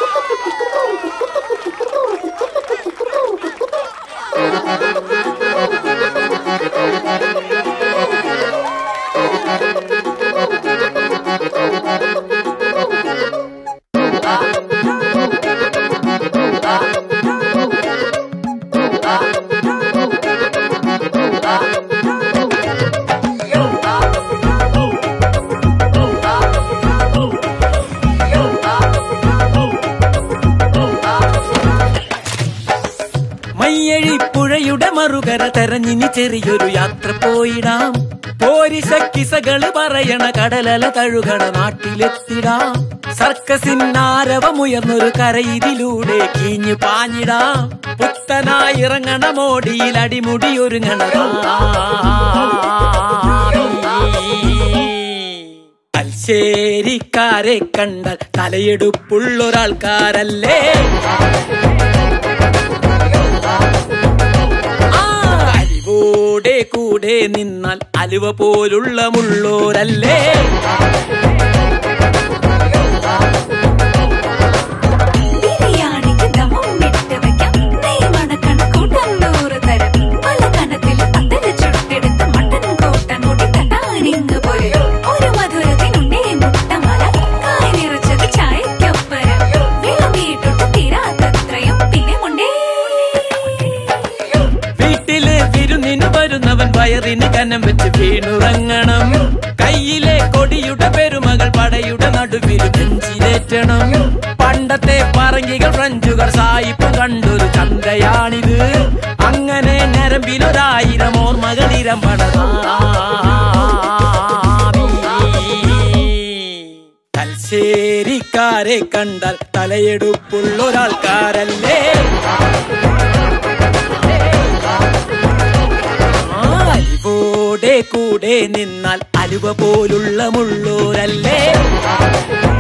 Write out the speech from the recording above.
മയ്യഴി പുഴയുടെ മറുകര തെരഞ്ഞിനി ചെറിയൊരു യാത്ര പോയിടാം പോരിശ കിസകള് പറയണ കടലല തഴുകണ നാട്ടിലെത്തിടാം സർക്കസിനാരവമുയർന്നൊരു കരയിതിലൂടെ കീഞ്ഞു പാഞ്ഞിടാം പുത്തനായി ഇറങ്ങണ മോടിയിൽ അടിമുടി ഒരുങ്ങണതാ തൽശ്ശേരിക്കാരെ കണ്ടാൽ തലയെടുപ്പുള്ളൊരാൾക്കാരല്ലേ ആ, അലിവോടെ കൂടെ നിന്നാൽ അലുവ പോലുള്ള മുള്ളോരല്ലേ ബിരിയാണിക്ക് ദമം ഇട്ട് വെക്കാം നെയ്മണക്കണ കൂട്ടം നൂറ് തരം പല കനത്തിൽ പന്തല ചുട്ടെടുത്ത് മട്ടൻ കൂട്ടം കൂട്ടി തട്ടാനിങ്ങ് പോയി ഒരു മധുരത്തിനുണ്ടേ മുട്ടമല കായ നിറച്ചത് ചായക്കൊപ്പരം വിളമ്പിയിട്ടുണ്ട് തീരാത്തത്രയും പിന്നെ മുണ്ടേ വീട്ടില് വിരുന്നിന് വരുന്നവൻ വയറിന് കനം വെച്ച് വീണുറങ്ങണം കയ്യിലെ കൊടിയുടെ പെരുമകൾ പടയുടെ നടുവിൽ നെഞ്ചിലേറ്റണം പണ്ടത്തെ പറങ്കികൾ ഫ്രഞ്ചുകൾ സായിപ്പ് കണ്ടൊരു ചന്തയാണിത് അങ്ങനെ ഞരമ്പിലൊരായിരം ഓർമ്മകൾ ഇരമ്പണതാ തൽശ്ശേരിക്കാരെ കണ്ടാൽ തലയെടുപ്പുള്ളൊരാൾക്കാരല്ലേ ആ, അലിവോടെ കൂടെ നിന്നാൽ അലുവ പോലുള്ള മുള്ളൂരല്ലേ